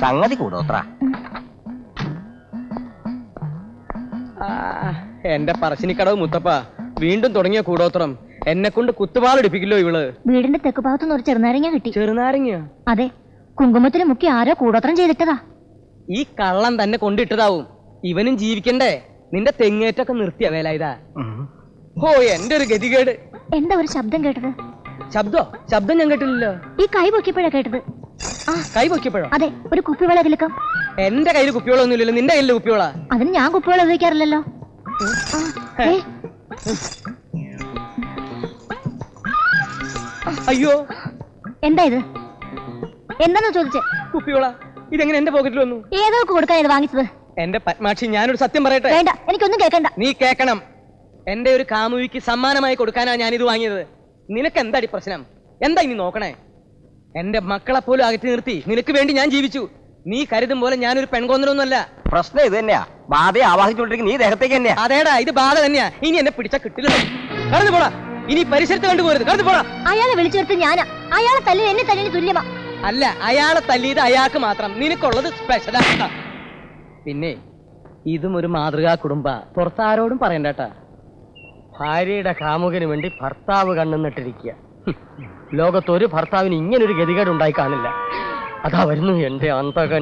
സംഗതി കൂടോത്ര എന്റെ പറശ്ശിനിക്കടവ് മുത്തപ്പ വീണ്ടും തുടങ്ങിയ കൂടോത്രം എന്നെ കൊണ്ട് കുത്തുപാലെടുപ്പിക്കില്ലോ ഇവള് വീടിന്റെ തെക്ക് ഭാഗത്തുനിന്ന് ഒരു ചെറുനാരങ്ങ കിട്ടി ചെറുനാരങ്ങ അതെ കുങ്കുമത്തിന് മുക്കി ആരോ കൂടോത്രം ചെയ്തിട്ടതാ ഈ കള്ളം തന്നെ കൊണ്ടിട്ടതാവും ഇവനും ജീവിക്കണ്ടേ നിന്റെ തെങ്ങേറ്റൊക്കെ നിർത്തിയ വേല ഇതാ ഓ എന്റെ ഒരു ഗതികേട് എന്താ ഒരു ശബ്ദം കേട്ടത് ശബ്ദോ ശബ്ദം ഞാൻ കേട്ടില്ലല്ലോ ഈ കൈ പൊക്കിയപ്പോഴാ കേട്ടത് ആ കൈ പൊക്കിയപ്പോഴോ അതെ ഒരു കുപ്പിവെള്ള അതിലക്കം എന്റെ കയ്യിൽ കുപ്പികളൊന്നും ഇല്ലല്ലോ നിന്റെ കയ്യിൽ കുപ്പികളാ അതിന് ഞാൻ കുപ്പിവെള്ളം ഉപയോഗിക്കാറില്ലല്ലോ ആ, ഏ, അയ്യോ എന്താ ഇത് എന്താന്ന് ചോദിച്ചേ കുപ്പികളാ ഇതെങ്ങനെ എന്റെ പോക്കറ്റിൽ വന്നു ഏതോക്ക് കൊടുക്കാൻ ഇത് വാങ്ങിച്ചത് എന്റെ പത്മാക്ഷി ഞാനൊരു സത്യം പറയട്ടെ വേണ്ട എനിക്കൊന്നും കേൾക്കണ്ട നീ കേക്കണം എന്റെ ഒരു കാമുവിക്ക് സമ്മാനമായി കൊടുക്കാനാ ഞാൻ ഇത് വാങ്ങിയത് നിനക്ക് എന്താടി പ്രശ്നം എന്താ ഇനി നോക്കണേ എന്റെ മക്കളെ പോലും അകറ്റി നിർത്തി നിനക്ക് വേണ്ടി ഞാൻ ജീവിച്ചു നീ കരുതും പോലെ ഞാനൊരു പെൺകോന്നലൊന്നുമല്ല പ്രശ്നം ഇത് തന്നെയാ ബാധയെ ആവാഹിച്ചുകൊണ്ടിരിക്കുന്ന നീ ദേഹത്തേക്ക് തന്നെയാ അതേടാ ഇത് ബാധ തന്നെയാ ഇനി എന്നെ പിടിച്ച കിട്ടില്ല കടന്നു പോടാ ഇനി പരിസരത്ത് കണ്ടുപോരുത് കടന്നു പോടാ അയാളെ വിളിച്ചു വരുത്തി ഞാനാ അയാളെ തല്ലി എന്നെ തല്ലിന് തുല്യമാ അല്ല അയാളെ തല്ലിയത് അയാൾക്ക് മാത്രം നിനക്കുള്ളത് സ്പെഷ്യലാ പിന്നെ ഇതും ഒരു മാതൃകാ കുടുംബ പുറത്താരോടും പറയണ്ടട്ടാ ഭാര്യയുടെ കാമുകന് വേണ്ടി ഭർത്താവ് കണ്ണുന്നിട്ടിരിക്കുക ലോകത്തൊരു ഭർത്താവിന് ഇങ്ങനൊരു ഗതികേട് ഉണ്ടായി കാണില്ല അതാ വരുന്നു എന്റെ അന്തകൻ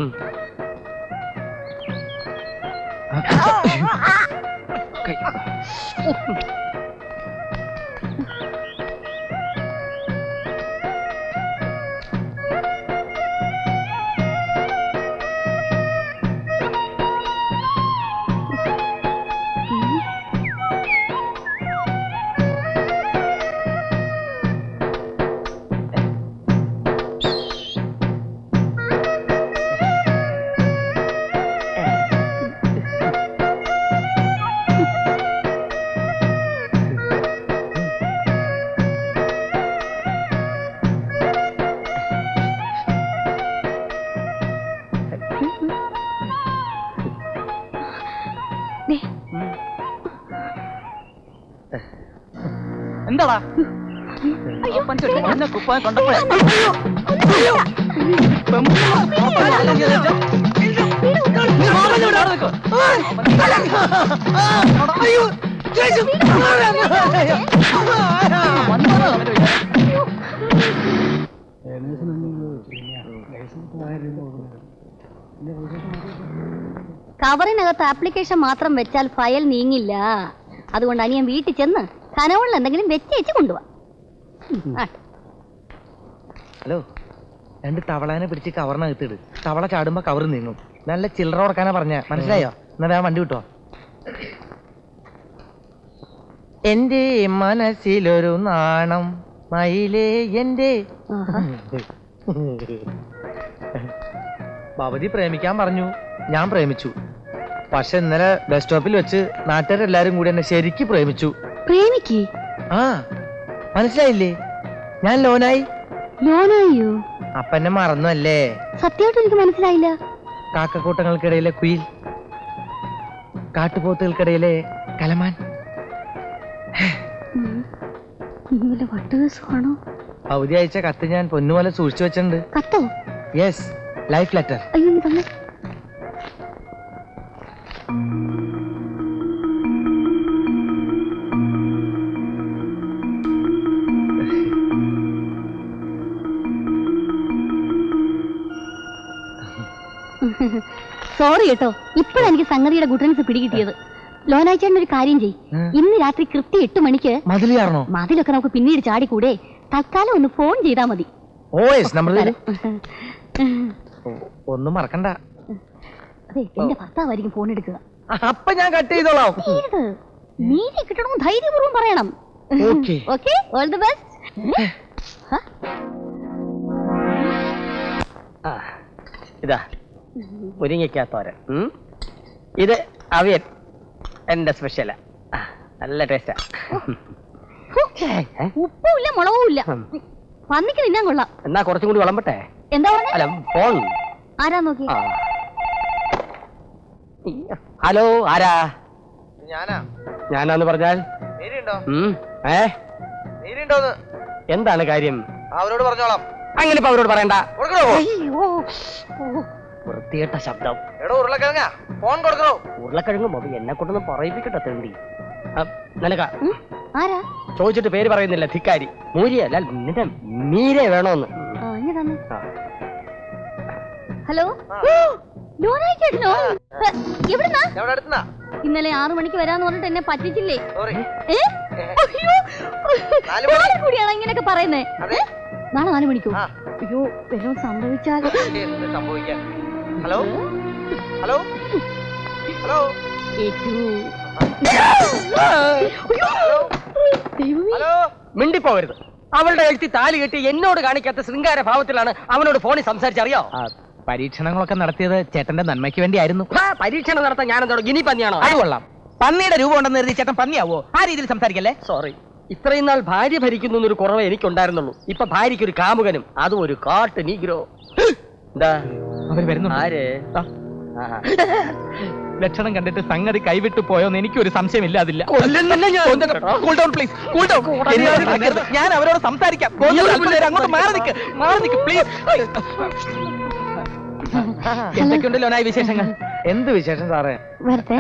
എന്താടാ എന്നെ കുപ്പായം കണ്ടപ്പോഴേ കവറിനകത്ത് ആപ്ലിക്കേഷൻ മാത്രം വെച്ചാൽ ഫയൽ നീങ്ങില്ല അതുകൊണ്ട് അനിയൻ വീട്ടിൽ ചെന്ന് കനവുള്ള എന്തെങ്കിലും വെച്ച് വെച്ച് കൊണ്ടുപോവാ ഹലോ രണ്ട് തവളേനെ പിടിച്ച് കവറിനകത്തിട് തവള ചാടുമ്പോ കവർ നീങ്ങും നല്ല ചില്ലറ കൊടുക്കാനാ പറഞ്ഞ മനസ്സിലായോ എന്നാ വേഗം വണ്ടി കിട്ടോ എന്റെ മനസ്സിലൊരു നാണം മയിലേ എന്റെ ഭവതി പ്രേമിക്കാൻ പറഞ്ഞു ഞാൻ പ്രേമിച്ചു പക്ഷെ ഇന്നലെ ബസ് സ്റ്റോപ്പിൽ വെച്ച് നാട്ടുകാരെല്ലാരും കൂടി എന്നെ ശരിക്ക് പ്രേമിച്ചു പ്രേമിക്ക് ആ മനസ്സിലായില്ലേ ഞാൻ ലോനായി ലോനായോ അപ്പന്നെ മറന്നു അല്ലേ സത്യമായിട്ട് എനിക്ക് മനസ്സിലായില്ല കാക്കക്കൂട്ടങ്ങൾക്കിടയിലെ കുയിൽ കാട്ടുപോത്തുകൾക്കിടയിലെ കലമാൻ ഇങ്ങനെ വട്ടുകേസുവാണോ അവധി അയച്ച കത്ത് ഞാൻ പൊന്നുപോലെ സൂക്ഷിച്ചു വെച്ചിട്ടുണ്ട് കത്തോ യെസ് ലൈഫ് ലെറ്റർ അയ്യോ നീ തന്നെ സോറി കേട്ടോ ഇപ്പോഴെനിക്ക് സംഗതിയുടെ ഗുട്ടൻസ് പിടികിട്ടിയത് ലോനാഴ്ചേണ്ട ഒരു കാര്യം ചെയ് ഇന്ന് രാത്രി കൃത്യം എട്ട് മണിക്ക് മതിൽ കയറണോ മതിലൊക്കെ നമുക്ക് പിന്നീട് ചാടിക്കൂടെ തൽക്കാലം ഒന്ന് ഫോൺ ചെയ്താ മതി ഓ യെസ് നമ്പർ ഒന്നും മറക്കണ്ട അതെ എന്റെ ഭർത്താവായിരിക്കും ഫോൺ എടുക്കുക അപ്പൊ ഞാൻ കട്ട് ചെയ്തോളാം ഏത്? നീതി കിട്ടണമെന്ന് ധൈര്യപൂർവ്വം പറയണം Okay. Okay all the best ആ, ഇതാ മുരിങ്ങയ്ക്കാത്തോരൻ ഉം. ഇത് അവിയൽ എന്റെ സ്പെഷ്യലാ ആ, നല്ല ടേസ്റ്റാ ഉപ്പും ഇല്ല മുളകും ഇല്ല പന്നിക്ക് തിന്നാൻ കൊള്ളാം എന്നാ കുറച്ചും കൂടി വിളമ്പട്ടെ എന്താ പറഞ്ഞേ അല്ല ഫോൺ ആരാ നോക്കി ആ. ഹലോ ആരാ ഞാനാ ഞാനാന്ന് പറഞ്ഞാൽ നീരുണ്ടോ ഉം, ഏ നീരുണ്ടോന്ന് എന്താണ് കാര്യം അവരോട് പറഞ്ഞോളാം അങ്ങനെ ഇപ്പൊ അവരോട് പറയണ്ട അയ്യോ ഓ, വൃത്തികെട്ട ശബ്ദം എടോ ഉരുളക്കിഴങ്ങ ഫോൺ കൊടുക്കണോ ഉരുളക്കിഴങ്ങ് മതി എന്നെ കൊണ്ടൊന്ന് പറയിപ്പിക്കട്ടെ തേണ്ടി നിനക്ക ഉം, ആരാ ചോദിച്ചിട്ട് പേര് പറയുന്നില്ല ധിക്കാരി മൂരിയ അല്ല നിന്റെ മീരെ വേണോന്ന് ആ, ഇങ്ങ് തന്നെ ആ. ഹലോ ലോനായി ചേട്ടനോ ഹ, എവിടുന്നാ എവിടെ അടുത്തുന്നാ ഇന്നലെ ആറു മണിക്ക് വരാന്ന് പറഞ്ഞിട്ട് എന്നെ പറ്റിച്ചില്ലേ സോറി ഏ? അയ്യോ നാല് നാളെ കൂടിയാണോ ഇങ്ങനെയൊക്കെ പറയുന്നേ അതെ നാളെ നാല് മണിക്കോ ആ. അയ്യോ വല്ലതും സംഭവിച്ചാൽ എന്ത് സംഭവിക്കാൻ ഹലോ ഹലോ ഹലോ ഏറ്റു ഹലോ ദൈവമേ ഹലോ മിണ്ടിപ്പോവരുത് അവളുടെ എഴുത്തി താലി കെട്ടി എന്നോട് കാണിക്കാത്ത ശൃംഗാര ഭാവത്തിലാണ് അവനോട് ഫോണിൽ സംസാരിച്ചറിയോ പരീക്ഷണങ്ങളൊക്കെ നടത്തിയത് ചേട്ടന്റെ നന്മയ്ക്ക് വേണ്ടിയായിരുന്നു ആ, പരീക്ഷണം നടത്താൻ ഞാൻ എന്തോ ഗിനി പന്നിയാണോ അത് കൊള്ളാം പന്നിയുടെ രൂപം ഉണ്ടെന്ന് കരുതി ചേട്ടൻ പന്നിയാവോ ആ രീതിയിൽ സംസാരിക്കല്ലേ സോറി ഇത്രയും നാൾ ഭാര്യ ഭരിക്കുന്നു എന്നൊരു കുറവേ എനിക്കുണ്ടായിരുന്നുള്ളൂ ഇപ്പൊ ഭാര്യയ്ക്ക് ഒരു കാമുകനും അതും ഒരു കാട്ട് നീഗ്രോ എന്താ അവർ വരുന്നു ആര് ആ. ആഹാ. ലക്ഷണം കണ്ടിട്ട് സംഗതി കൈവിട്ടു പോയോന്ന് എനിക്കൊരു സംശയമില്ല അതില്ല കൊല്ലുന്നില്ല ഞാൻ. Cool down please cool down ഞാൻ അവരോട് സംസാരിക്കാം കുറച്ച് അല്പനേരം അങ്ങോട്ട് മാറി നിൽക്ക് മാറി നിൽക്ക് പ്ലീസ് എന്തൊക്കെയുണ്ട് ലോനായി വിശേഷങ്ങൾ എന്ത് വിശേഷം സാറേ വരട്ടെ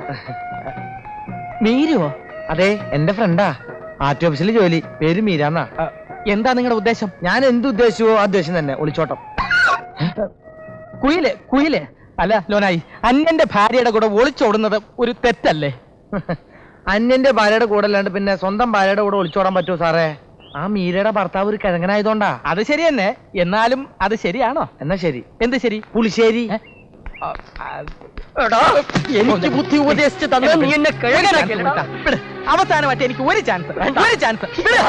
മീരുവോ അതെ എന്റെ ഫ്രണ്ടാ ആർ ടി ഓഫീസിൽ ജോലി പേര് മീരാന്നാ എന്താ നിങ്ങളുടെ ഉദ്ദേശം ഞാൻ എന്ത് ഉദ്ദേശിച്ചുവോ ആ ഉദ്ദേശം തന്നെ ഒളിച്ചോട്ടം കുയില് കുയില് അല്ല ലോനായി അന്യന്റെ ഭാര്യയുടെ കൂടെ ഒളിച്ചോടുന്നത് ഒരു തെറ്റല്ലേ അന്യന്റെ ഭാര്യയുടെ കൂടെ അല്ലാണ്ട് പിന്നെ സ്വന്തം ഭാര്യയുടെ കൂടെ ഒളിച്ചോടാൻ പറ്റുമോ സാറേ ആ മീരയുടെ ഭർത്താവ് ഒരു കിഴങ്ങനായതുകൊണ്ടാ അത് ശരി തന്നെ എന്നാലും അത് ശരിയാണോ എന്നാ ശരി എന്ത് ശരി പുളിശ്ശേരി എടാ, എനിക്ക് ബുദ്ധി ഉപദേശിച്ച് തന്നെ നീ എന്നെ കിഴങ്ങനാക്കിയല്ലേടാ. അവസാനമായിട്ട് എനിക്ക് ഒരു ചാൻസ് ഒരു ചാൻസ്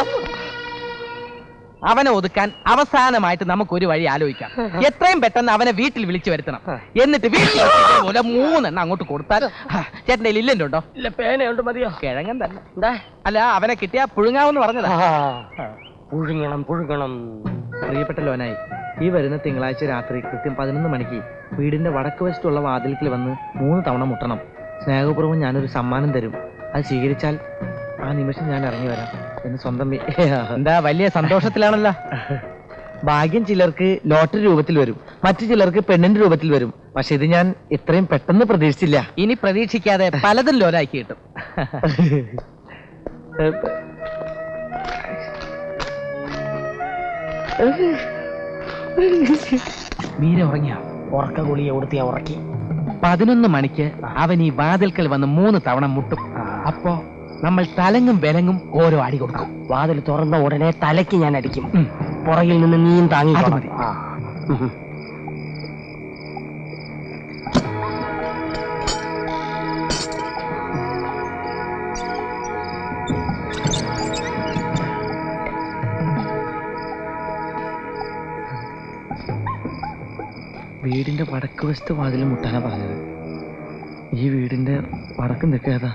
അവനെ ഒതുക്കാൻ അവസാനമായിട്ട് നമുക്ക് ഒരു വഴി ആലോചിക്കാം എത്രയും പെട്ടെന്ന് അവനെ വീട്ടിൽ വിളിച്ചു വരുത്തണം എന്നിട്ട് വീട്ടിൽ വെച്ചിട്ട് പോലെ മൂന്നെണ്ണം അങ്ങോട്ട് കൊടുത്താൽ ചേട്ടൻ്റെ കയ്യിൽ ഇല്ലല്ലോ ഉണ്ടോ ഇല്ല പേനയുണ്ട് മതിയോ കിഴങ്ങൻ തന്നെ എന്താ അല്ല അവനെ കിട്ടിയാ പുഴുങ്ങാവെന്ന് പറഞ്ഞതാ പുഴുങ്ങണം പുഴുങ്ങണം പ്രിയപ്പെട്ട ലോനായി ഈ വരുന്ന തിങ്കളാഴ്ച രാത്രി കൃത്യം പതിനൊന്ന് മണിക്ക് വീടിന്റെ വടക്ക് വശത്തുള്ള വാതിൽക്കിൽ വന്ന് മൂന്ന് തവണ മുട്ടണം സ്നേഹപൂർവ്വം ഞാനൊരു സമ്മാനം തരും അത് സ്വീകരിച്ചാൽ ആ നിമിഷം ഞാൻ ഇറങ്ങി വരാം എന്ന് സ്വന്തം വി- എന്താ വലിയ സന്തോഷത്തിലാണല്ലോ ഭാഗ്യം ചിലർക്ക് ലോട്ടറി രൂപത്തിൽ വരും മറ്റു ചിലർക്ക് പെണ്ണിന്റെ രൂപത്തിൽ വരും പക്ഷെ ഇത് ഞാൻ ഇത്രയും പെട്ടെന്ന് പ്രതീക്ഷിച്ചില്ല ഇനി പ്രതീക്ഷിക്കാതെ പലതും ലോലാക്കി കിട്ടും മീര ഉറങ്ങിയ ഉറക്ക ഗുളിയെ കൊടുത്ത് ഞാൻ ഉറക്കി പതിനൊന്ന് മണിക്ക് അവൻ ഈ വാതിൽക്കൽ വന്ന് മൂന്ന് തവണ മുട്ടും അപ്പോ നമ്മൾ തലങ്ങും വിലങ്ങും ഓരോ അടി കൊടുക്കും വാതിൽ തുറന്ന ഉടനെ തലയ്ക്ക് ഞാൻ അടിക്കും ഉം. പുറകിൽ നിന്ന് നീയും താങ്ങി അത് മതി. വീടിന്റെ വടക്ക് വശത്ത് വാതിൽ മുട്ടാനാ പറഞ്ഞത് ഈ വീടിന്റെ വടക്ക് നിൽക്കാതാ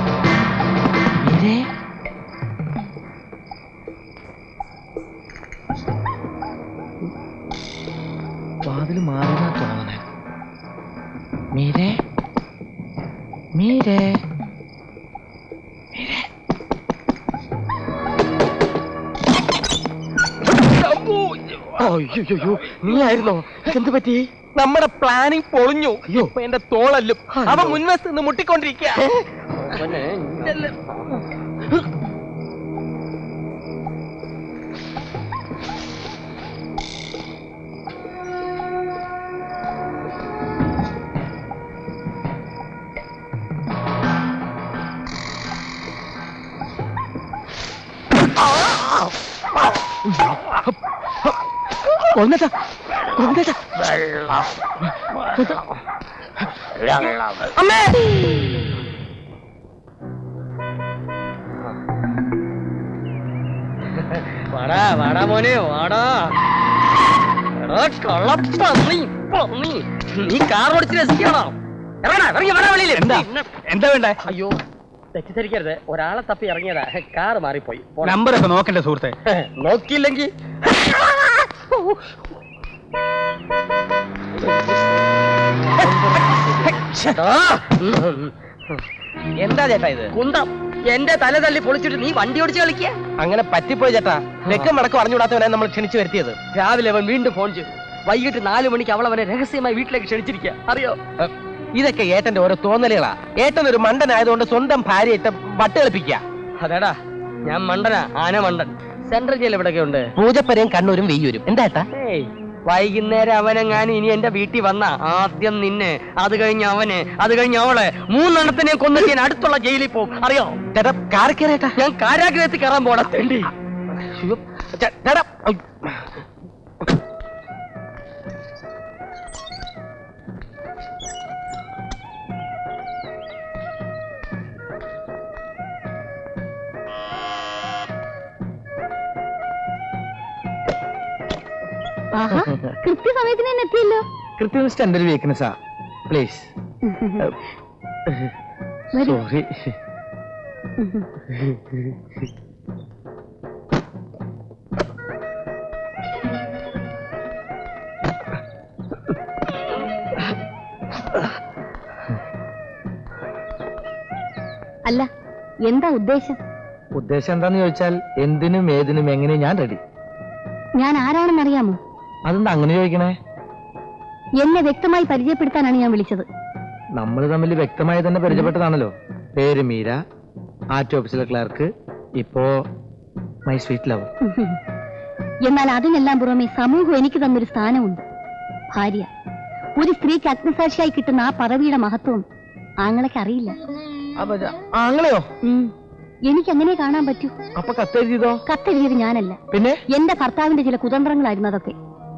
വാതിൽ മാറുന്നാ തോന്നണേ മീരേ മീരേ അയ്യോ നീ ആയിരുന്നോ എന്ത് പറ്റി നമ്മുടെ പ്ലാനിങ് പൊളിഞ്ഞു ഇപ്പൊ എന്റെ തോളല്ലും അവൻ മുൻവശത്ത് നിന്ന് മുട്ടിക്കൊണ്ടിരിക്കുക കൊന്നേട്ടാ കൊന്നേട്ടാ അമ്മേ വാടാ വാടാ മോനെ വാടാ എടാ കള്ളപ്പന്നി പന്നി നീ കാർ ഓടിച്ച് രസിക്കണോ ഇറങ്ങടാ ഇറങ്ങി വേണ വെളിയിൽ എന്താ എന്താ വേണ്ടേ അയ്യോ തെറ്റിദ്ധരിക്കരുത് ഒരാളെ തപ്പി ഇറങ്ങിയതാ കാർ മാറിപ്പോയി പോടാ. നമ്പറൊക്കെ നോക്കണ്ടേ സുഹൃത്തെ നോക്കിയില്ലെങ്കിൽ എന്താ ചേട്ടാ ഇത് കുന്തം എന്റെ തല തല്ലി പൊളിച്ചിട്ട് നീ വണ്ടി ഓടിച്ച് കളിക്കുക അങ്ങനെ പറ്റിപ്പോയി ചേട്ടാ തെക്കും വടക്കും അറിഞ്ഞുകൂടാത്തവനെ നമ്മൾ ക്ഷണിച്ചു വരുത്തിയത് രാവിലെ അവൻ വീണ്ടും ഫോൺ ചെയ്തു വൈകിട്ട് നാലു മണിക്ക് അവൾ അവനെ രഹസ്യമായി വീട്ടിലേക്ക് ക്ഷണിച്ചിരിക്കുക അറിയോ ഇതൊക്കെ ഏട്ടന്റെ ഓരോ തോന്നലുകളാ ഏട്ടൻ ഒരു മണ്ടനായതുകൊണ്ട് സ്വന്തം ഭാര്യ ഇട്ട് വട്ട് കളിപ്പിക്കുക അതേടാ ഞാൻ മണ്ടനാ ആന മണ്ടൻ സെൻട്രൽ ജയിൽ എവിടെയൊക്കെ ഉണ്ട് പൂജപ്പരയും കണ്ണൂരും വെയ്യൂരും എന്താ ഏട്ടാ ഏയ് വൈകുന്നേരം അവനെങ്ങാനും ഇനി എന്റെ വീട്ടിൽ വന്ന ആദ്യം നിന്നെ അത് കഴിഞ്ഞ് അവന് അത് കഴിഞ്ഞ് അവളെ മൂന്നെണ്ണത്തിനെ കൊന്നിട്ട് ഞാൻ അടുത്തുള്ള ജയിലിൽ പോകും അറിയോ ചേട്ടാ കാർ കയറേട്ടാ ഞാൻ കാരാഗ്രഹത്തിൽ കയറാൻ പോടാ തെണ്ടി ചേട്ടാ ഐ. ആഹാ കൃത്യസമയത്തിന് തന്നെ എത്തിയല്ലോ കൃത്യനിഷ്ഠ എന്റെ ഒരു വീക്ക്നെസ്സാ പ്ലീസ് വരൂ സോറി അല്ല എന്താ ഉദ്ദേശം ഉദ്ദേശം എന്താന്ന് ചോദിച്ചാൽ എന്തിനും ഏതിനും എങ്ങനെയും ഞാൻ റെഡി ഞാൻ ആരാണെന്ന് അറിയാമോ അതെന്താ അങ്ങനെ ചോദിക്കണേ എന്നെ വ്യക്തമായി പരിചയപ്പെടുത്താനാണ് ഞാൻ വിളിച്ചത് നമ്മൾ തമ്മിൽ വ്യക്തമായി തന്നെ പരിചയപ്പെട്ടതാണല്ലോ പേര് മീര ആർട്ട് ഓഫീസിലെ ക്ലർക്ക് ഇപ്പോ മൈ സ്വീറ്റ് ലവ് എന്നാൽ അതിനെല്ലാം പുറമെ സമൂഹം എനിക്ക് തന്നൊരു സ്ഥാനമുണ്ട് ഭാര്യ ഒരു സ്ത്രീക്ക് അഗ്നിസാക്ഷിയായി കിട്ടുന്ന ആ പദവിയുടെ മഹത്വം ആങ്ങളൊക്കെ അറിയില്ല ആങ്ങളെയോ ഉം. എനിക്ക് അങ്ങനെ കാണാൻ പറ്റൂ അപ്പൊ കത്തെഴുതിയതോ കത്തെഴുതിയത് ഞാനല്ല പിന്നെ എന്റെ ഭർത്താവിന്റെ ചില കുതന്ത്രങ്ങളായിരുന്നു അതൊക്കെ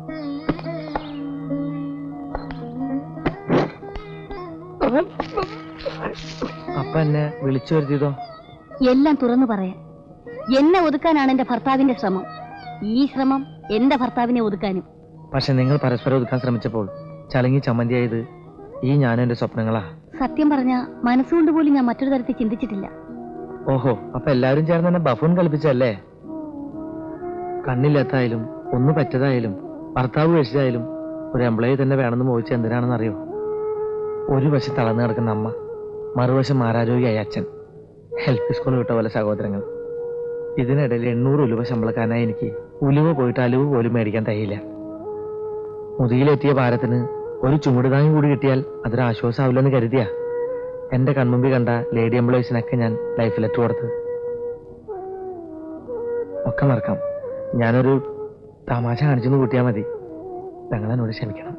അപ്പൊ എന്നെ വിളിച്ചു വരുത്തിയതോ എല്ലാം തുറന്നു പറയാം എന്നെ ഒതുക്കാനാണ് എന്റെ ഭർത്താവിന്റെ ശ്രമം ഈ ശ്രമം എന്റെ ഭർത്താവിനെ ഒതുക്കാനും പക്ഷെ നിങ്ങൾ പരസ്പരം ഒതുക്കാൻ ശ്രമിച്ചപ്പോൾ ചലങ്ങി ചമ്മന്തിയായത് ഈ ഞാനും എന്റെ സ്വപ്നങ്ങളാ സത്യം പറഞ്ഞ മനസ്സുകൊണ്ട് പോലും ഞാൻ മറ്റൊരു തരത്തിൽ ചിന്തിച്ചിട്ടില്ല ഓഹോ അപ്പൊ എല്ലാവരും ചേർന്ന് എന്നെ ബഫൂൺ കളിപ്പിച്ചല്ലേ കണ്ണില്ലാത്തായാലും ഒന്ന് പറ്റതായാലും ഭർത്താവ് കഴിച്ചതായാലും ഒരു എംപ്ലോയി തന്നെ വേണമെന്ന് മോഹിച്ച എന്തിനാണെന്ന് അറിയോ ഒരു വശം തളർന്നു കിടക്കുന്ന അമ്മ മറുവശം മാരാരോഗ്യായ അച്ഛൻ ഹെൽത്ത് സ്കൂൾ വിട്ട പോലെ സഹോദരങ്ങൾ ഇതിനിടയിൽ എണ്ണൂറ് ഉലുവ ശമ്പളക്കാരനായി എനിക്ക് ഉലുവ പോയിട്ട് അലുവ പോലും മേടിക്കാൻ തയ്യില്ല മുതുകിലെത്തിയ ഭാരത്തിന് ഒരു ചുമടുതാങ്ങി കൂടി കിട്ടിയാൽ അതൊരു ആശ്വാസമാവില്ലെന്ന് കരുതിയാ എന്റെ കൺമുമ്പിൽ കണ്ട ലേഡി എംപ്ലോയീസിനൊക്കെ ഞാൻ ലൈഫ് ലെറ്റർ കൊടുത്ത് ഒക്കെ മറക്കാം ഞാനൊരു തമാശ കാണിച്ചെന്ന് കൂട്ടിയാൽ മതി ഞങ്ങളെന്നോട് ക്ഷമിക്കണം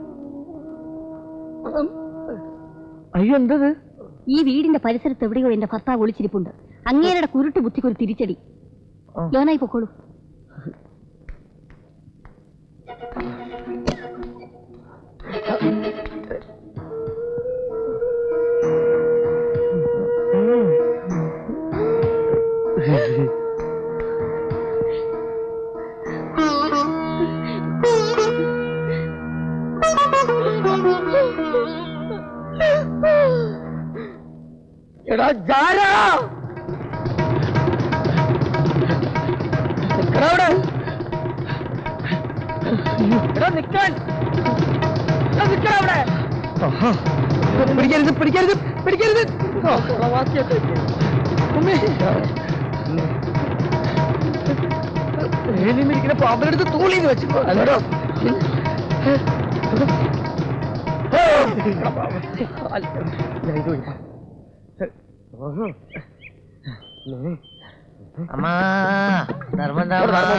അയ്യോ എന്തത് ഈ വീടിന്റെ പരിസരത്ത് എവിടെയോ എന്റെ ഭർത്താവ് ഒളിച്ചിരിപ്പുണ്ട് അങ്ങേരുടെ കുരുട്ട് ബുദ്ധിക്കൊരു തിരിച്ചടി ആ. യോനായി പൊക്കോളൂ എടാ ജാരാ നിക്കടാ അവിടെ. എടാ നിക്കാൻ എടാ നിക്കടാ അവിടെ പിടിക്കരുത് പിടിക്കരുത് പിടിക്കരുത് പ്രവാസിയൊക്കെ ഇരിക്കുന്ന പാമ്പിനെടുത്ത് തൂളിന്ന് വെച്ചു അതോടോ അമ്മാ ധർമ്മം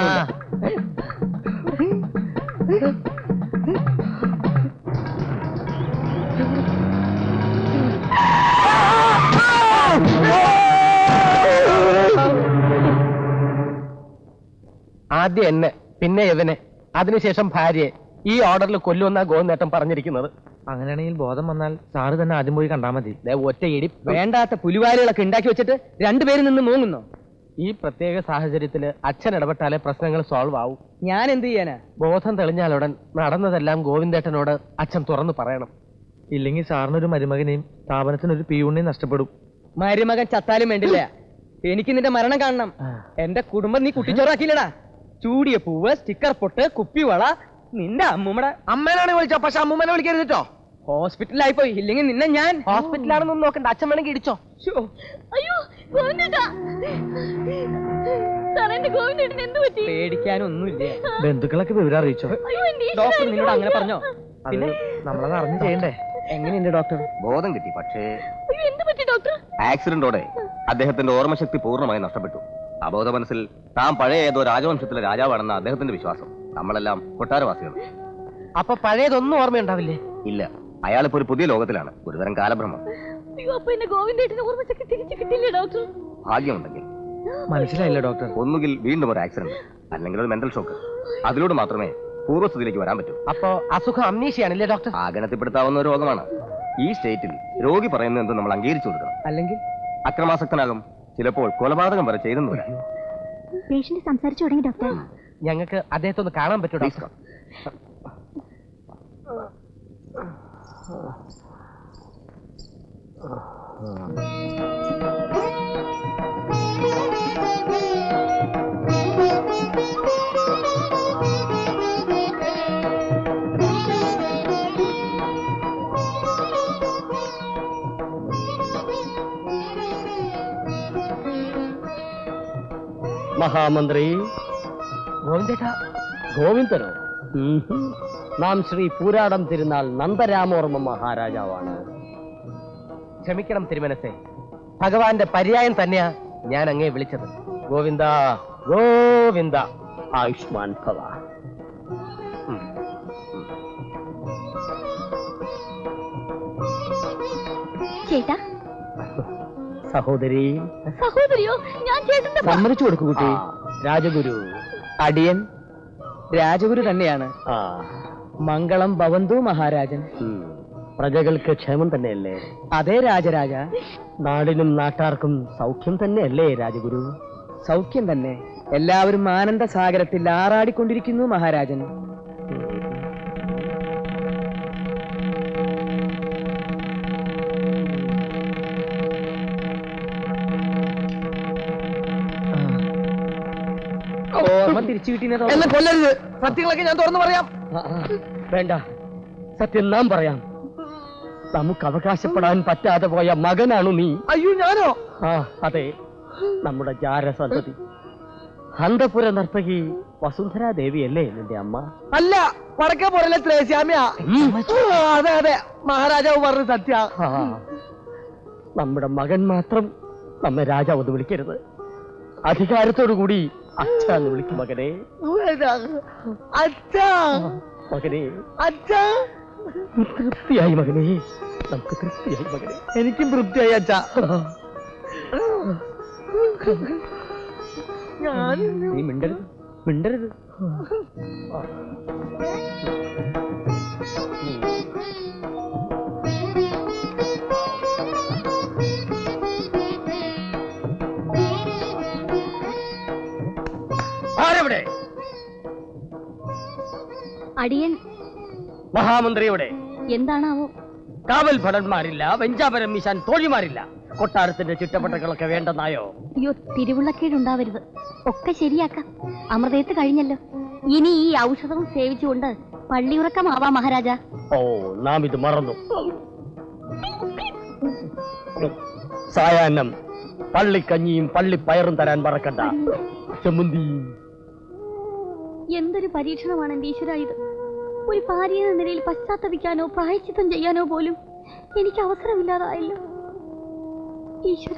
ആദ്യം എന്നെ പിന്നെ ഇവനെ അതിനുശേഷം ഭാര്യയെ ഈ ഓർഡറിൽ കൊല്ലുമെന്നാ ഗോവിന്ദേട്ടൻ പറഞ്ഞിരിക്കുന്നത് അങ്ങനെയാണെങ്കിൽ ബോധം വന്നാൽ സാറ് തന്നെ ആദ്യം പോയി കണ്ടാ മതി ദേ ഒറ്റ ഇടി വേണ്ടാത്ത പുലിവാലുകളൊക്കെ ഉണ്ടാക്കി വെച്ചിട്ട് രണ്ടുപേരും നിന്ന് മൂങ്ങുന്നോ ഈ പ്രത്യേക സാഹചര്യത്തിൽ അച്ഛൻ ഇടപെട്ടാലേ പ്രശ്നങ്ങൾ സോൾവ് ആവും ഞാൻ എന്ത് ചെയ്യാനാ ബോധം തെളിഞ്ഞാലുടൻ നടന്നതെല്ലാം ഗോവിന്ദേട്ടനോട് അച്ഛൻ തുറന്നു പറയണം ഇല്ലെങ്കിൽ സാറിനൊരു മരുമകനെയും സ്ഥാപനത്തിനൊരു പിയൂണിനെയും നഷ്ടപ്പെടും മരുമകൻ ചത്താലും വേണ്ടില്ല എനിക്ക് നിന്റെ മരണം കാണണം എന്റെ കുടുംബം നീ കുട്ടിച്ചോറാക്കിയില്ലടാ ചൂടിയ പൂവ് സ്റ്റിക്കർ പൊട്ട് കുപ്പിവള നിന്റെ അമ്മൂമ്മടെ അമ്മേനാണ് വിളിച്ചോ പക്ഷെ അമ്മൂമ്മനെ വിളിക്കരുത് കേട്ടോ ഹോസ്പിറ്റലായി പോയി ഇല്ലെങ്കിൽ നിന്നെ ഞാൻ ഹോസ്പിറ്റലാണെന്നൊന്നും നോക്കണ്ട അച്ഛൻ വേണമെങ്കിൽ ഇടിച്ചോ അയ്യോ ഗോവിന്ദേട്ടാ. സാറേ എന്റെ ഗോവിന്ദേട്ടൻ എന്ത് പറ്റി പേടിക്കാനൊന്നുമില്ല ബന്ധുക്കളൊക്കെ വിവരം അറിയിച്ചോ അയ്യോ എന്റെ ഈശ്വരാ, ഡോക്ടർ എനിക്ക് നിന്നോട് അങ്ങനെ വയ്യ. പറഞ്ഞോ അത് പിന്നെ നമ്മളത് അറിഞ്ഞു ചെയ്യണ്ടേ എങ്ങനെയുണ്ട് ഡോക്ടർ ബോധം കിട്ടി പക്ഷേ അയ്യോ എന്ത് പറ്റി ഡോക്ടർ ആക്സിഡന്റോടെ അദ്ദേഹത്തിന്റെ ഓർമ്മശക്തി പൂർണ്ണമായി നഷ്ടപ്പെട്ടു അബോധ മനസ്സിൽ താൻ പഴയ ഏതോ രാജവംശത്തിലെ രാജാവാണെന്ന അദ്ദേഹത്തിന്റെ വിശ്വാസം നമ്മളെല്ലാം കൊട്ടാരവാസികൾ അപ്പൊ പഴയതൊന്നും ഓർമ്മയുണ്ടാവില്ലേ ഇല്ല അയാളിപ്പോ ഒരു പുതിയ ലോകത്തിലാണ് ഒരുതരം കാലഭ്രമം അയ്യോ അപ്പൊ എന്റെ ഗോവിന്ദേട്ടന് ഓർമ്മശക്തി തിരിച്ചു കിട്ടില്ലേ ഡോക്ടർ ഭാഗ്യമുണ്ടെങ്കിൽ മനസ്സിലായില്ല ഡോക്ടർ ഒന്നുകിൽ വീണ്ടും ഒരു ആക്സിഡന്റ് അല്ലെങ്കിൽ ഒരു മെന്റൽ ഷോക്ക് അതിലൂടെ മാത്രമേ പൂർവ്വസ്ഥിതിയിലേക്ക് വരാൻ പറ്റൂ അപ്പൊ അസുഖം അമ്നീഷിയാണല്ലേ ഡോക്ടർ ആഗണത്തിൽപ്പെടുത്താവുന്ന ഒരു രോഗമാണ് ഈ സ്റ്റേറ്റിൽ രോഗി പറയുന്നത് എന്തും നമ്മൾ അംഗീകരിച്ചു കൊടുക്കണം അല്ലെങ്കിൽ അക്രമാസക്തനാകും ചിലപ്പോൾ കൊലപാതകം വരെ ചെയ്തെന്ന് വരാം പേഷ്യന്റ് സംസാരിച്ചു തുടങ്ങി ഡോക്ടർ ഞങ്ങൾക്ക് അദ്ദേഹത്തെ ഒന്ന് കാണാൻ പറ്റുമോ Please ഡോക്ടർ മഹാമന്ത്രി ഗോവിന്ദേട്ടാ ഗോവിന്ദനോ നാം ശ്രീ പൂരാടം തിരുനാൾ നന്ദരാമോർമ്മ മഹാരാജാവാണ് ക്ഷമിക്കണം തിരുമനസെ ഭഗവാന്റെ പര്യായം തന്നെയാ ഞാൻ അങ്ങേ വിളിച്ചത് ഗോവിന്ദ ഗോവിന്ദ ആയുഷ്മാൻ ഭവ ചേട്ടാ സഹോദരി സഹോദരിയോ ഞാൻ ചേട്ടന്റെ ഭ- സമ്മതിച്ചു കൊടുക്കൂ കുട്ടി രാജഗുരു അടിയൻ രാജഗുരു തന്നെയാണ് ആ മംഗളം ഭവന്തു മഹാരാജൻ ഉം. പ്രജകൾക്ക് ക്ഷേമം തന്നെയല്ലേ അതേ രാജരാജ നാടിനും നാട്ടാർക്കും സൗഖ്യം തന്നെയല്ലേ രാജഗുരു സൗഖ്യം തന്നെ എല്ലാവരും ആനന്ദ സാഗരത്തിൽ ആറാടിക്കൊണ്ടിരിക്കുന്നു മഹാരാജൻ ഓർമ്മ തിരിച്ചു കിട്ടിയെന്ന് എന്നെ കൊല്ലരുത് സത്യങ്ങളൊക്കെ ഞാൻ തുറന്നു പറയാം ആ, ആ, വേണ്ട സത്യം നാം പറയാം നമുക്ക് അവകാശപ്പെടാൻ പറ്റാതെ പോയ മകനാണു നീ അയ്യോ ഞാനോ ആ അതെ നമ്മുടെ ജാരസന്തതി അന്തപുര നർത്തകി വസുന്ധരാ ദേവിയല്ലേ നിന്റെ അമ്മ അല്ല വടക്കേ പോരല്ലേ ത്രേസ്യാമ്യ അതെ അതെ മഹാരാജാവ് പറഞ്ഞ സത്യ ആ, നമ്മുടെ മകൻ മാത്രം നമ്മെ രാജാവ് എന്ന് വിളിക്കരുത് അധികാരത്തോടു കൂടി അച്ഛ എന്ന് വിളിക്കും മകനെ അച്ഛാ മകനെ അച്ഛാ തൃപ്തിയായി മകനെ നമുക്ക് തൃപ്തിയായി മകനെ എനിക്കും തൃപ്തിയായി അച്ഛാ ഞാൻ നീ മിണ്ടരുത് മിണ്ടരുത് ആരെവിടെ അടിയൻ മഹാമന്ത്രിയുടെ എന്താണാവോ കാവൽ ഭടന്മാരില്ല വെഞ്ചാപരം വീശാൻ തോഴിമാരില്ല കൊട്ടാരത്തിന്റെ ചുറ്റപ്പട്ടകളൊക്കെ വേണ്ടെന്നായോ അയ്യോ തിരുവുള്ളക്കേടുണ്ടാവരുത് ഒക്കെ ശരിയാക്കാം അമൃതയത്ത് കഴിഞ്ഞല്ലോ ഇനി ഈ ഔഷധവും സേവിച്ചുകൊണ്ട് പള്ളിയുറക്കമാവാ മഹാരാജ ഓ നാം ഇത് മറന്നു സായാഹ്നം പള്ളിക്കഞ്ഞിയും പള്ളിപ്പയറും തരാൻ മറക്കണ്ട ചെമ്മന്തിയും എന്തൊരു പരീക്ഷണമാണ് എന്റെ ഈശ്വര ഇത് ഒരു ഭാര്യ എന്ന നിലയിൽ പശ്ചാത്തപിക്കാനോ പ്രായച്ചിത്തം ചെയ്യാനോ പോലും എനിക്ക് അവസരമില്ലാതായല്ലോ ഈശ്വര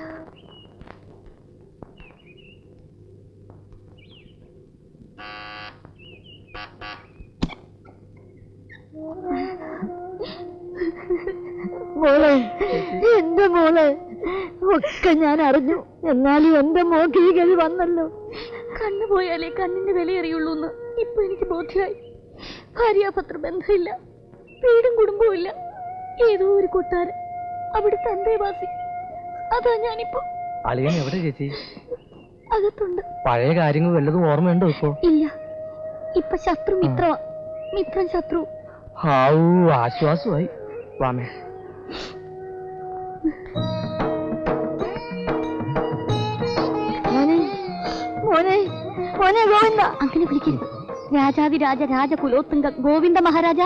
മോളെ എന്റെ മോളെ ഒക്കെ ഞാൻ അറിഞ്ഞു എന്നാലും എന്റെ മോക്ക് ഈ ഗതി വന്നല്ലോ കണ്ണു പോയാലേ കണ്ണിന്റെ വിലയറിയുള്ളൂ എന്ന് ഇപ്പൊ എനിക്ക് ബോധ്യമായി ഭാര്യാപത്ര ബന്ധമില്ല വീടും കുടുംബവും ഇല്ല ഏതോ ഒരു കൊട്ടാരം അവിടുത്തെ അന്തേവാസി അതാ ഞാനിപ്പോ അളിയൻ എവിടെ ചേച്ചി അകത്തുണ്ട് പഴയ കാര്യങ്ങൾ വല്ലതും ഓർമ്മയുണ്ടോ ഇപ്പോ ഇല്ല ഇപ്പൊ ശത്രു മിത്രമാ മിത്രം ശത്രു ഹാവൂ ആശ്വാസമായി വാമേ മോനെ മോനെ മോനെ ഗോവിന്ദ അങ്ങനെ വിളിക്കരുത് രാജാതിരാജ രാജകുലോത്തുങ്ക ഗോവിന്ദ മഹാരാജ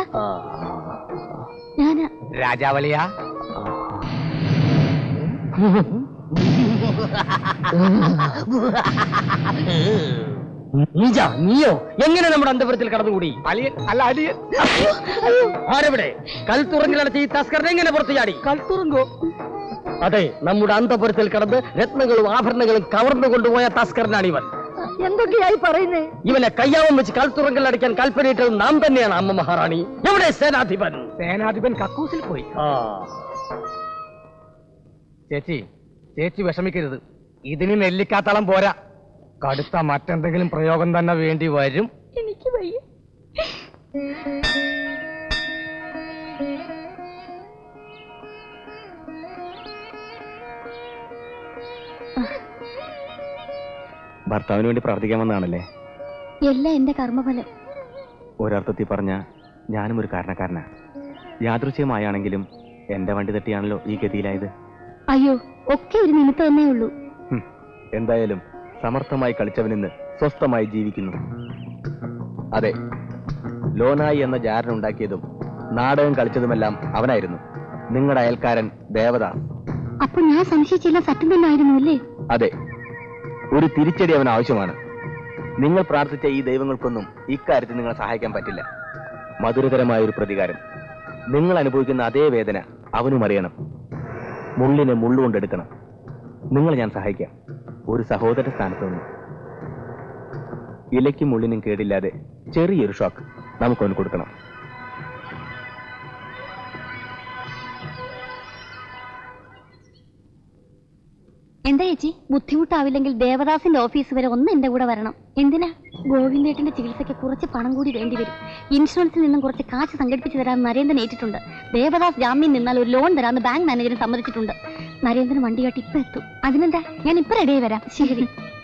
ഞാന് രാജാവലിയ നീജ നീയോ എങ്ങനെ നമ്മുടെ അന്തപുരത്തിൽ കടന്നുകൂടി അലിയൻ അല്ല അലിയൻ ആരെവിടെ കൽത്തുറങ്ങിലടച്ച് ഈ തസ്കരനെ എങ്ങനെ പുറത്തു ചാടി കൽത്തുറങ്കോ അതെ നമ്മുടെ അന്തപുരത്തിൽ കടന്ന് രത്നങ്ങളും ആഭരണങ്ങളും കവർന്നു കൊണ്ടുപോയ തസ്കരനാണ് ഇവൻ എന്തൊക്കെയായി പറയുന്നേ ഇവനെ കയ്യാവം വെച്ച് കൽത്തുറങ്കിൽ അടിക്കാൻ കൽപ്പനയിട്ടത് നാം തന്നെയാണ് അമ്മ മഹാറാണി എവിടെ സേനാധിപൻ സേനാധിപൻ കക്കൂസിൽ പോയി ആ ചേച്ചി ചേച്ചി വിഷമിക്കരുത് ഇതിന് നെല്ലിക്കാത്തളം പോരാ കടുത്ത മറ്റെന്തെങ്കിലും പ്രയോഗം തന്നെ വേണ്ടി വരും എനിക്ക് വയ്യ ഭർത്താവിന് വേണ്ടി പ്രാർത്ഥിക്കാൻ വന്നതാണല്ലേ എല്ലാം എന്റെ കർമ്മഫലം ഒരർത്ഥത്തിൽ പറഞ്ഞ ഞാനും ഒരു കാരണക്കാരനാ യാദൃശ്യമായാണെങ്കിലും എന്റെ വണ്ടി തട്ടിയാണല്ലോ ഈ ഗതിയിലായത് അയ്യോ ഒക്കെ ഒരു നിമിത്തം തന്നേ ഉള്ളൂ ഹും, എന്തായാലും സമർത്ഥമായി കളിച്ചവനിന്ന് സ്വസ്ഥമായി ജീവിക്കുന്നു അതെ ലോനായി എന്ന ജാരൻ ഉണ്ടാക്കിയതും നാടകം കളിച്ചതുമെല്ലാം അവനായിരുന്നു നിങ്ങളുടെ അയൽക്കാരൻ ദേവദാസ് അപ്പൊ ഞാൻ സംശയിച്ചില്ല സത്യം തന്നെ ആയിരുന്നു അല്ലേ അതെ ഒരു തിരിച്ചടി അവൻ ആവശ്യമാണ് നിങ്ങൾ പ്രാർത്ഥിച്ച ഈ ദൈവങ്ങൾക്കൊന്നും ഇക്കാര്യത്തിൽ നിങ്ങളെ സഹായിക്കാൻ പറ്റില്ല മധുരകരമായ ഒരു പ്രതികാരം നിങ്ങൾ അനുഭവിക്കുന്ന അതേ വേദന അവനും അറിയണം മുള്ളിനെ മുള്ളുകൊണ്ടെടുക്കണം നിങ്ങൾ ഞാൻ സഹായിക്കാം ഒരു സഹോദര സ്ഥാനത്ത് നിന്ന് ഇലയ്ക്കും മുള്ളിനും കേടില്ലാതെ ചെറിയൊരു ഷോക്ക് നമുക്കൊന്ന് കൊടുക്കണം എന്താ ചേച്ചി ബുദ്ധിമുട്ടാവില്ലെങ്കിൽ ദേവദാസിന്റെ ഓഫീസ് വരെ ഒന്ന് എന്റെ കൂടെ വരണം എന്തിനാ ഗോവിന്ദേട്ടന്റെ ചികിത്സയ്ക്ക് കുറച്ച് പണം കൂടി വേണ്ടി വരും ഇൻഷുറൻസിൽ നിന്നും കുറച്ച് കാശ് സംഘടിപ്പിച്ചു തരാൻ നരേന്ദ്രൻ ഏറ്റിട്ടുണ്ട് ദേവദാസ് ജാമ്യം നിന്നാൽ ഒരു ലോൺ തരാമെന്ന് ബാങ്ക് മാനേജർ സമ്മതിച്ചിട്ടുണ്ട് നരേന്ദ്രൻ വണ്ടിയായിട്ട് ഇപ്പൊ എത്തും അതിനെന്താ ഞാൻ ഇപ്പൊ റെഡിയായി വരാം ശരി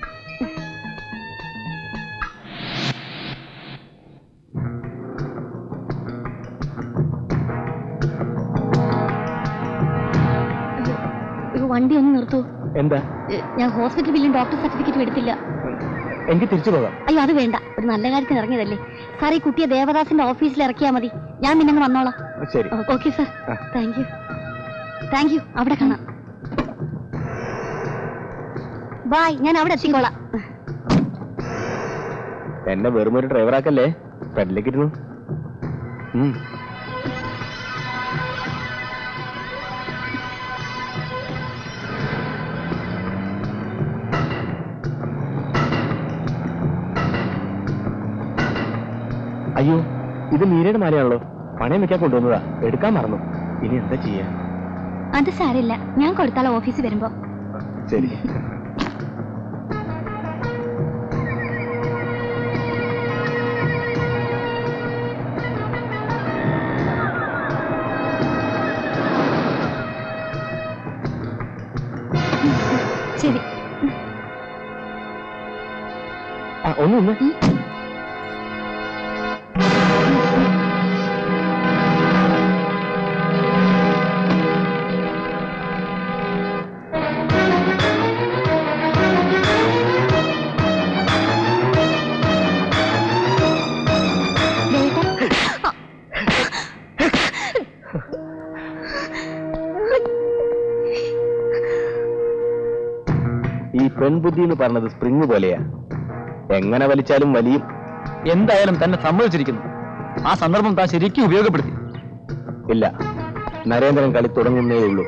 അയ്യോ, വണ്ടി ഒന്ന് നിർത്തൂ എന്താ ഏ, ഞാൻ ഹോസ്പിറ്റൽ ബില്ലും ഡോക്ടർ സർട്ടിഫിക്കറ്റും എടുത്തില്ല എനിക്ക് തിരിച്ചു പോകാം അയ്യോ അത് വേണ്ട ഒരു നല്ല കാര്യത്തിന് ഇറങ്ങിയതല്ലേ സാർ ഈ കുട്ടിയെ ദേവദാസിന്റെ ഓഫീസിൽ ഇറക്കിയാൽ മതി ഞാൻ പിന്നെ അങ്ങ് വന്നോളാം ശരി ഓക്കെ സാർ ആ. താങ്ക് യു താങ്ക് യു അവിടെ കാണാം ബായ് ഞാൻ അവിടെ എത്തിക്കോളാം എന്നെ വെറും ഒരു ഡ്രൈവറാക്കല്ലേ ഫ്രണ്ടിലേക്ക് ഇരുന്നു ഉം. അയ്യോ ഇത് മീരയുടെ മാലയാണല്ലോ പണയം വെക്കാൻ കൊണ്ടുവന്നതാ എടുക്കാൻ മറന്നു ഇനി എന്താ ചെയ്യാ അത് സാരില്ല ഞാൻ കൊടുത്താലോ ഓഫീസിൽ വരുമ്പോ ശരി ശരി ആ ഒന്ന് ഒന്ന് ഈ പെൺബുദ്ധി എന്ന് പറഞ്ഞത് സ്പ്രിങ് പോലെയാ എങ്ങനെ വലിച്ചാലും വലിയും എന്തായാലും തന്നെ സമ്മതിച്ചിരിക്കുന്നു ആ സന്ദർഭം താൻ ശരിക്കും ഉപയോഗപ്പെടുത്തി ഇല്ല നരേന്ദ്രൻ കളി തുടങ്ങുന്നേ ഉള്ളൂ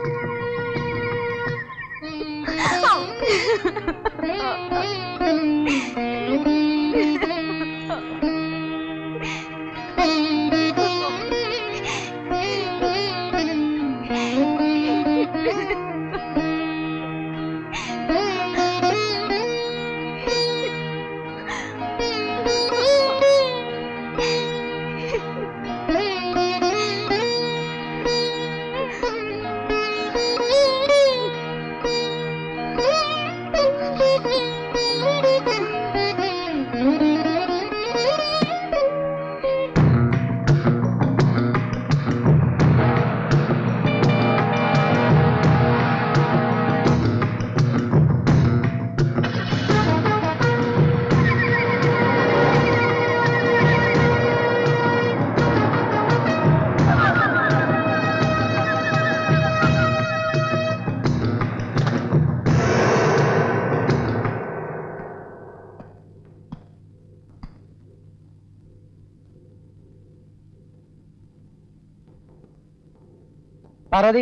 പാർവതി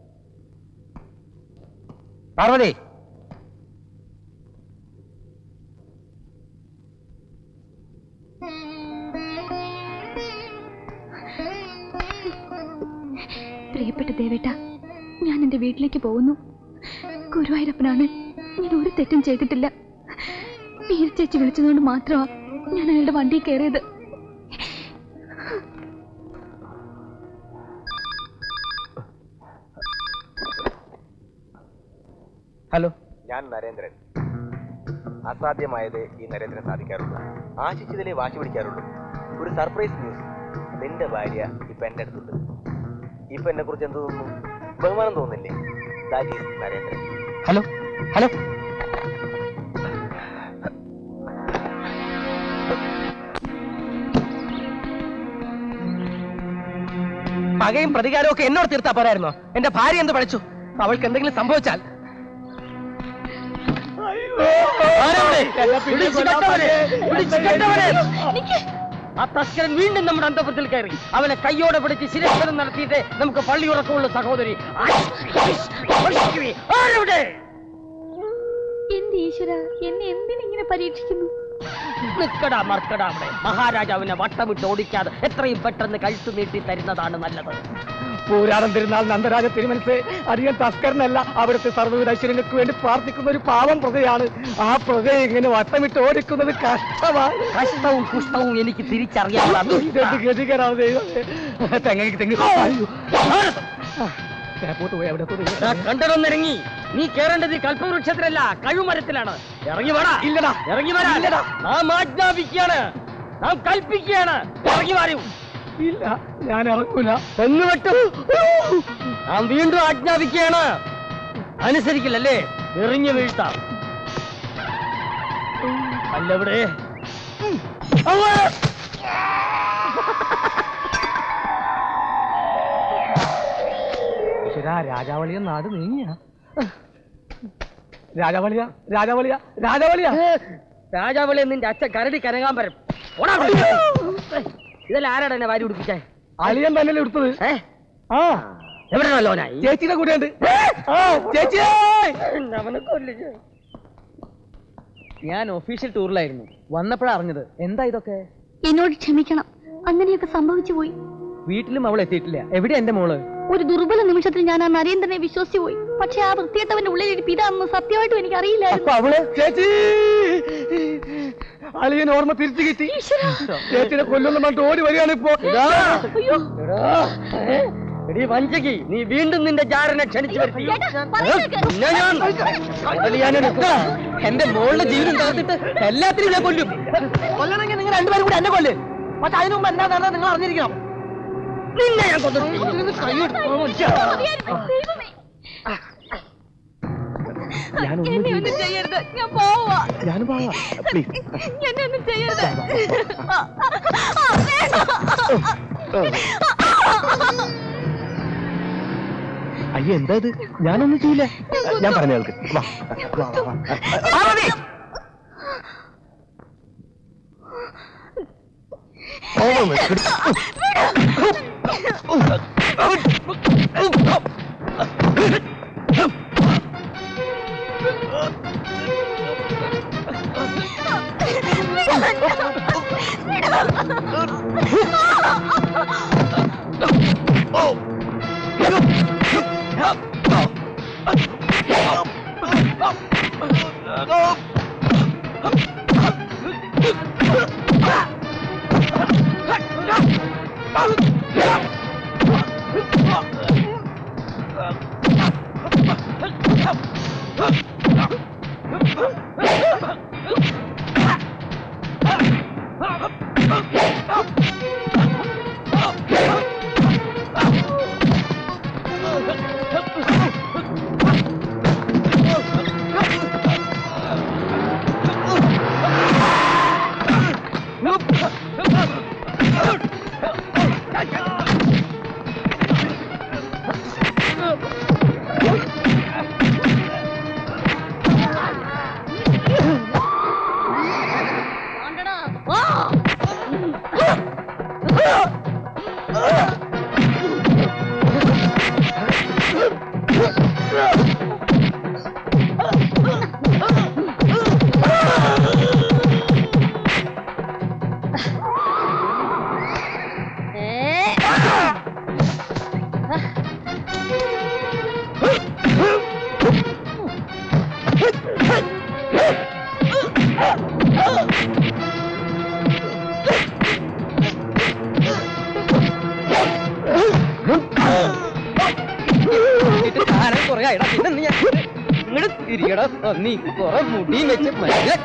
പാർവതി പ്രിയപ്പെട്ട ദേവേട്ട ഞാൻ എന്റെ വീട്ടിലേക്ക് പോകുന്നു ഗുരുവായൂരപ്പനാണ് ഞാൻ ഒരു തെറ്റും ചെയ്തിട്ടില്ല നീര ചേച്ചി വിളിച്ചതുകൊണ്ട് മാത്രമാ ഞാൻ അയാളുടെ വണ്ടി കയറിയത് ഹലോ ഞാൻ നരേന്ദ്രൻ അസാധ്യമായത് ഈ നരേന്ദ്രൻ സാധിക്കാറുള്ളൂ ആശിച്ചതിലെ വാശി പിടിക്കാറുള്ളൂ ഒരു സർപ്രൈസ് ന്യൂസ് നിന്റെ ഭാര്യ ഇപ്പൊ എന്റെ അടുത്തുണ്ട് ഇപ്പൊ എന്നെ കുറിച്ച് എന്ത് തോന്നുന്നു ബഹുമാനം തോന്നില്ലേ that is Narendran hello hello പകയും പ്രതികാരവും ഒക്കെ എന്നോട് തീർത്താ പോരായിരുന്നോ എന്റെ ഭാര്യ എന്ത് പഠിച്ചു അവൾക്ക് എന്തെങ്കിലും സംഭവിച്ചാൽ ആരവിടെ? പിടിച്ച് കെട്ടവനെ! പിടിച്ച് കെട്ടവനെ! ആ തസ്കരൻ വീണ്ടും നമ്മുടെ അന്തപുരത്തിൽ കയറി അവനെ കയ്യോടെ പിടിച്ച് ശിരസ്വരം നടത്തിയിട്ട് നമുക്ക് പള്ളി ഉറക്കമുള്ളൂ സഹോദരി ആരവിടെ എന്റെ ഈശ്വര എന്നെ എന്തിനിങ്ങനെ പരീക്ഷിക്കുന്നു നിക്കടാ മർക്കടാ അവിടെ മഹാരാജാവിനെ വട്ടമിട്ട് ഓടിക്കാതെ എത്രയും പെട്ടെന്ന് കഴുത്ത് നീട്ടി തരുന്നതാണ് നല്ലത് പൂരാടം തിരുനാൾ നന്ദരാജ തിരുമനസ് അധികം തസ്കരനല്ല അവിടുത്തെ സർവ്വവിധ ഐശ്വര്യങ്ങൾക്ക് വേണ്ടി പ്രാർത്ഥിക്കുന്ന ഒരു പാവം പ്രജയാണ് ആ പ്രജ ഇങ്ങനെ വട്ടമിട്ട് ഓടിക്കുന്നത് കഷ്ടമാണ് കഷ്ടവും കുഷ്ടവും എനിക്ക് തിരിച്ചറിയാം ഇതെന്ത് ഗതികരാണ് ദൈവമേ. തെങ്ങ് തെങ്ങ് അയ്യോ. തേപ്പോട്ട് പോയി അവിടെ കണ്ടതൊന്നിറങ്ങി നീ കേറേണ്ടത് ഈ കൽപ്പവൃക്ഷത്തിലല്ല കഴിവുമരത്തിലാണ് ഇറങ്ങി വേടാ ഇല്ലടാ ഇറങ്ങി വരാ ഇല്ലടാ. നാം ആജ്ഞാപിക്കുകയാണ് നാം കൽപ്പിക്കുകയാണ് ഇറങ്ങി വരൂ ഇല്ല ഞാൻ ഇറങ്ങൂല തെങ്ങ് വെട്ടു നാം വീണ്ടും ആജ്ഞാപിക്കുകയാണ് അനുസരിക്കില്ലല്ലേ എറിഞ്ഞു വീഴ്ത്താം അല്ലവിടെ ഈശ്വരാ, രാജാവളിയ നാട് നീങ്ങിയ രാജാവളിയ രാജാവളിയ രാജാവളിയ രാജാവളി നിന്റെ അച്ഛൻ കരടി കനകാൻ വരും ഇതെല്ലാം ആരാടാ എന്നെ വാരി ഉടുപ്പിച്ചേ അളിയൻ തന്നെയല്ലേ എടുത്തത് ഏ ആ എവിടെയാണല്ലോനായി ചേച്ചിയുടെ കൂടെയുണ്ട് ആ ചേച്ചി അവനെ കൊല്ലിച്ചു ഞാൻ ഒഫീഷ്യൽ ടൂറിലായിരുന്നു വന്നപ്പോഴാണ് അറിഞ്ഞത് എന്താ ഇതൊക്കെ എന്നോട് ക്ഷമിക്കണം അങ്ങനെയൊക്കെ സംഭവിച്ചു പോയി വീട്ടിലും അവൾ എത്തിയിട്ടില്ല എവിടെ എന്റെ മോള് ഒരു ദുർബല നിമിഷത്തിൽ ഞാൻ ആ നരേന്ദ്രനെ വിശ്വസിച്ചു പോയി പക്ഷെ ആ വൃത്തികെട്ടവന്റെ ഉള്ളിലിരിപ്പ് ഇതാണെന്ന് സത്യമായിട്ടും എനിക്ക് അറിയില്ലായിരുന്നു അപ്പൊ അവള് ചേച്ചി അളിയൻ ഓർമ്മ തിരിച്ചു കിട്ടി ചേച്ചിനെ കൊല്ലുന്ന പറഞ്ഞിട്ട് ഓടി വരികയാണ് ഇപ്പോ അയ്യോ എടീ വഞ്ചകി നീ വീണ്ടും നിന്റെ ജാരനെ ക്ഷണിച്ചു വരുത്തി ചേട്ടാ, പറയുന്നേക്ക്. നിന്നെ ഞാൻ കണ്ടലിയാനെ നിൽക്കാം. എന്റെ മോളുടെ ജീവനം തകർത്തിട്ട് എല്ലാത്തിനും ഞാൻ കൊല്ലും കൊല്ലണമെങ്കിൽ നിങ്ങൾ രണ്ടുപേരും കൂടി എന്നെ കൊല്ല് പക്ഷെ അതിനു മുമ്പ് എന്താ നടന്നത് നിങ്ങൾ അറിഞ്ഞിരിക്കണം നിന്നെ ഞാൻ കൊന്നു മതിയായിരുന്നു. ദൈവമേ. എന്നെ ഒന്നും ചെയ്യരുത് ഞാൻ പോവാ ഞാനും പോവാ പ്ലീസ് എന്നെ ഒന്നും ചെയ്യരുത് ആ, ആ, വേണ്ട. അയ്യോ എന്താ ഇത് ഞാനൊന്നും ചെയ്യില്ല ഞാൻ പറഞ്ഞ കേൾക്ക് വാ വാ, വാ, വാ. പാർവതി ഓ, നിക്കടി. പറയാ എടാ പിന്നെ നീ ഇങ്ങോട്ട് തിരിയടാ നീ കുറെ മുടിയും വെച്ച് മനുഷ്യൻ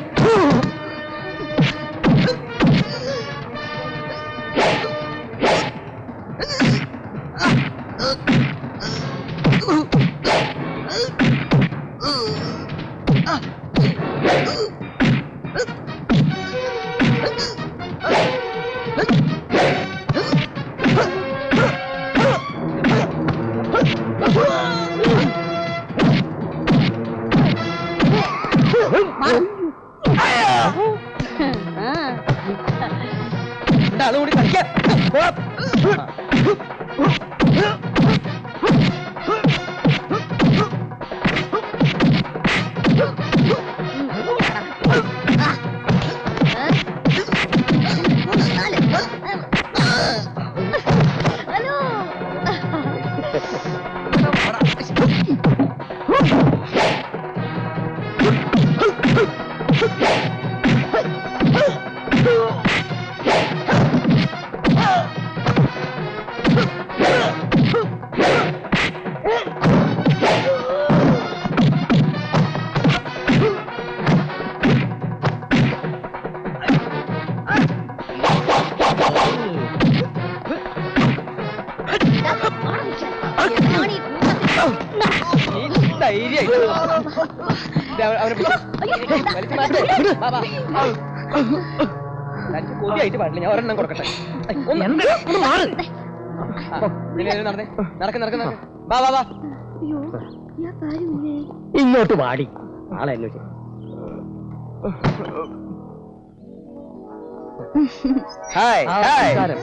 രണ്ടാളും കൂടി കളിക്കാൻ നീ ധൈര്യായിട്ട് ദേ, അവ- അവനെ പിടിച്ച്. വലിച്ച് മാറ്റ്. വാ, വാ. തനിക്ക് കൊതിയായിട്ട് പാടില്ല ഞാൻ ഒരെണ്ണം കൊടുക്കട്ടെ ഐ, ഒന്ന് ഒന്ന് മാറ്. ആ, പിന്നെ ഇതിന് നടന്നേ നടക്ക് നടക്ക് നടക്ക് വാ വാ വാ അയ്യോ ഞാൻ കാര്യമില്ലേ ഇങ്ങോട്ട് വാടി ആളെ അന്വേഷിച്ചു ഹായ് ആ, ഹായ് നമസ്കാരം.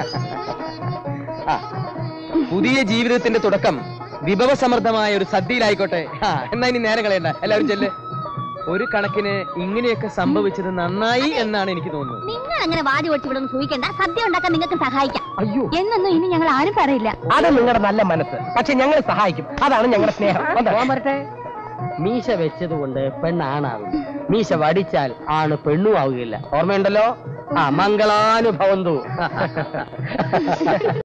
ആ, പുതിയ ജീവിതത്തിന്റെ തുടക്കം വിഭവസമൃദ്ധമായ ഒരു സദ്യയിലായിക്കോട്ടെ ആ, എന്നാ ഇനി നേരം കളയണ്ട എല്ലാവരും ചെല്ല് ഒരു കണക്കിന് ഇങ്ങനെയൊക്കെ സംഭവിച്ചത് നന്നായി എന്നാണ് എനിക്ക് തോന്നുന്നത് നിങ്ങൾ അങ്ങനെ വാതി ഓടിച്ച് ഇവിടെ ഒന്ന് സൂഹിക്കണ്ട സദ്യ ഉണ്ടാക്കാൻ നിങ്ങൾക്ക് സഹായിക്കാം അയ്യോ എന്നൊന്നും ഇനി ഞങ്ങൾ ആരും പറയില്ല അത് നിങ്ങളുടെ നല്ല മനസ്സ് പക്ഷെ ഞങ്ങൾ സഹായിക്കും അതാണ് ഞങ്ങളുടെ സ്നേഹം എന്താ? പോകാൻ വരട്ടെ മീശ വെച്ചത് കൊണ്ട് പെണ്ണാണാകും മീശ വടിച്ചാൽ ആണ് പെണ്ണും ആവുകയില്ല ഓർമ്മയുണ്ടല്ലോ ആ മംഗളാനുഭവന്തു